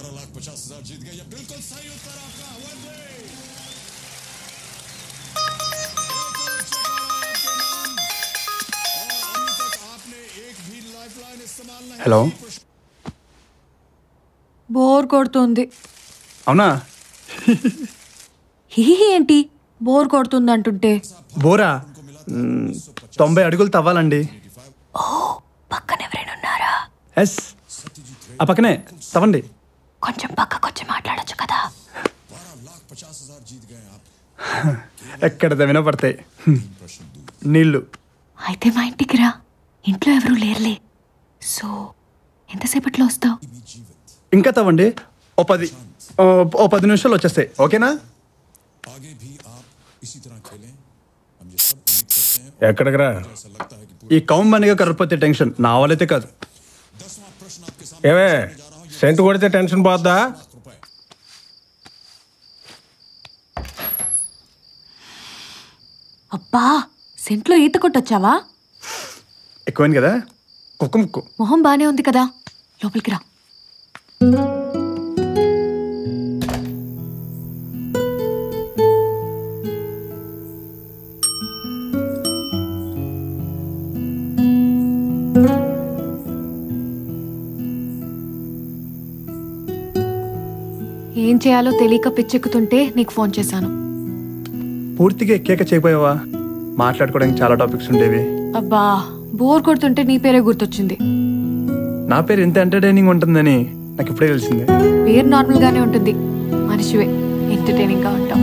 बारह लाख पचास हजार जीत गए ये बिल्कुल सही उत्तर आपका वंदे एक और चेक आ रहा है आपके नाम और अभी तक आपने एक भी लाइफलाइन इस्तेमाल नहीं हेलो की। బోర్ కొడుతుంది అవునా హిహి ఏంటి బోర్ కొడుతుంది అంటుంటే బోరా మ్మ్, తొంభై అడుగులు తవ్వాలండి పక్కన ఎవరైనా ఉన్నారా ఎస్ ఆ పక్కనే తవ్వండి కొంచెం పక్కకొచ్చి మాట్లాడొచ్చు కదా ఎక్కడ తవ్వినా పడతాయి హ్మ్. నీళ్ళు అయితే మా ఇంటికి రా ఇంట్లో ఎవరూ లేరులే సో ఎంతసేపట్లో వస్తావు ఇంకా తవ్వండి ఓ పది ఓ ఓ పది నిమిషాలు వచ్చేస్తాయి ఓకేనా आगे भी आप इसी तरह खेलें हम ये सब उम्मीद करते हैं ఎక్కడికి రా ऐसा लगता है कि ఈ కౌం బండిగా కరకపోతే టెన్షన్ నా వాళ్ళైతే కాదు दसवां प्रश्न आपके सामने ఏమే సెంటు కొడితే టెన్షన్ పోద్దా रुपए అబ్బా సెంట్లో ఈత కొట్టొచ్చావా ఎక్కువైంది కదా కుక్క ముక్కు మొహం బానే ఉంది కదా లోపలికి రా ఏం చేయాలో తెలియక పిచ్చెక్కుతుంటే నీకు ఫోన్ చేశాను పూర్తిగా ఎక్కాక చేయపోయావా మాట్లాడుకోవడానికి చాలా టాపిక్స్ ఉండేవి అబ్బా బోర్ కొడుతుంటే నీ పేరే గుర్తొచ్చింది నా పేరు ఎంత ఎంటర్టైనింగ్ ఉంటుందని నాకు ఇప్పుడే తెలిసింది పేరు నార్మల్ గానే ఉంటుంది మనిషివే ఎంటర్టైనింగ్ గా ఉంటాం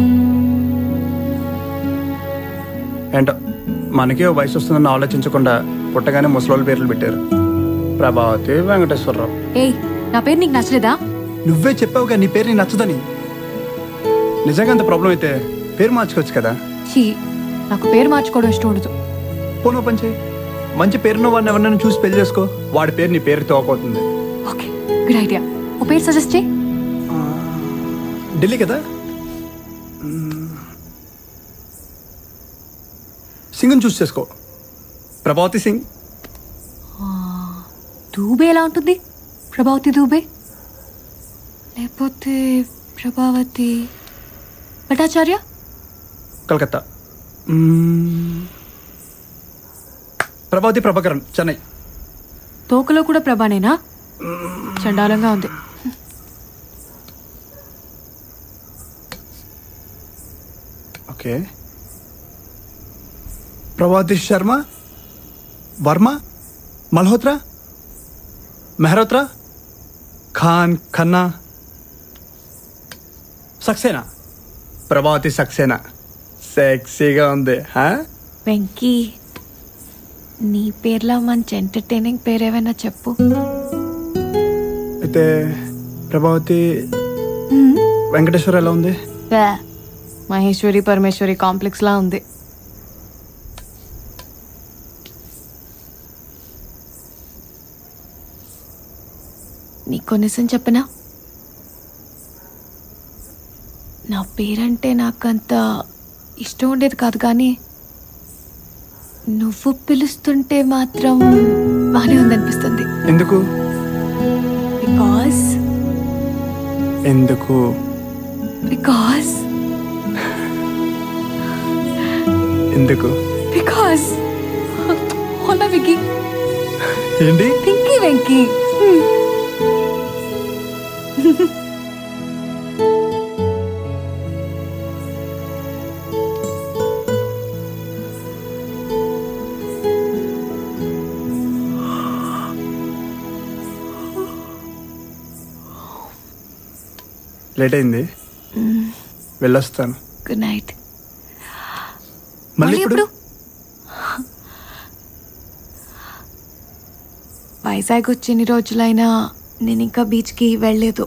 ఏంటో మనకే ఓ వయసు వస్తుందని ఆలోచించకుండా పుట్టగానే ముసలోళ్ళ పేర్లు పెట్టారు ప్రభావతి వెంకటేశ్వరరావు ఏయ్ నా పేరు నీకు నచ్చలేదా నువ్వే చెప్పావుగా నీ పేరు నీకు నచ్చదని నిజంగా అంత ప్రాబ్లం అయితే పేరు మార్చుకోవచ్చు కదా చీ నాకు పేరు మార్చుకోవడం ఇష్టం ఉండదు పోనో పని చేయి మంచి పేరున్న వాడిని ఎవరినైనా చూసి పెళ్లి చేసుకో వాడి పేరు నీ పేరు తోకవుతుంది ఓకే గుడ్ ఐడియా ఓ పేరు సజెస్ట్ చేయి ఢిల్లీ కదా మ్మ్. సింగ్ని చూస్ చేసుకో ప్రభావతి సింగ్ దూబే ఎలా ఉంటుంది ప్రభావతి దూబే లేకపోతే ప్రభావతి భట్టాచార్య కలకత్తా మ్మ్. ప్రభావతి ప్రభాకరన్ చెన్నై తోకలో కూడా ప్రభానేనా చండాలంగా ఉంది ఓకే ప్రభావతి శర్మ వర్మ మల్హోత్రా మెహరోత్రా ఖాన్ ఖన్నా సక్సేనా ప్రభావతి సక్సేనా సెక్సీగా ఉంది హా? వెంకీ నీ పేర్లో మంచి ఎంటర్టైనింగ్ పేరు ఏమైనా చెప్పు అయితే ప్రభావతి వెంకటేశ్వర ఎలా ఉంది వే, మహేశ్వరి పరమేశ్వరి కాంప్లెక్స్ లా ఉంది నీకు నిజం చెప్పనా నా పేరంటే నాకంత ఇష్టం ఉండేది కాదు కానీ నువ్వు పిలుస్తుంటే మాత్రం బాగానే ఉందనిపిస్తుంది ఎందుకు బికాస్ ఎందుకు బికాస్ ఎందుకు బికాస్ హోలా వికి ఏంటి పింకీ వెంకీ లేట్ అయింది వెళ్ళొస్తాను గుడ్ నైట్ మళ్ళీ మళ్ళీ ఇప్పుడు ఎప్పుడు వైజాగ్ వచ్చి ఎన్ని రోజులైనా నేను ఇంకా బీచ్కి వెళ్ళలేదు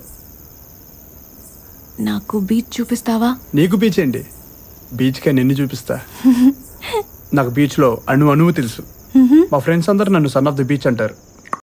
నాకు బీచ్ చూపిస్తావా నీకు బీచ్ ఏంటి బీచ్కే నిన్ను చూపిస్తా నాకు బీచ్లో అణు అణువు తెలుసు మా ఫ్రెండ్స్ అందరు నన్ను సన్ ఆఫ్ ది బీచ్ అంటారు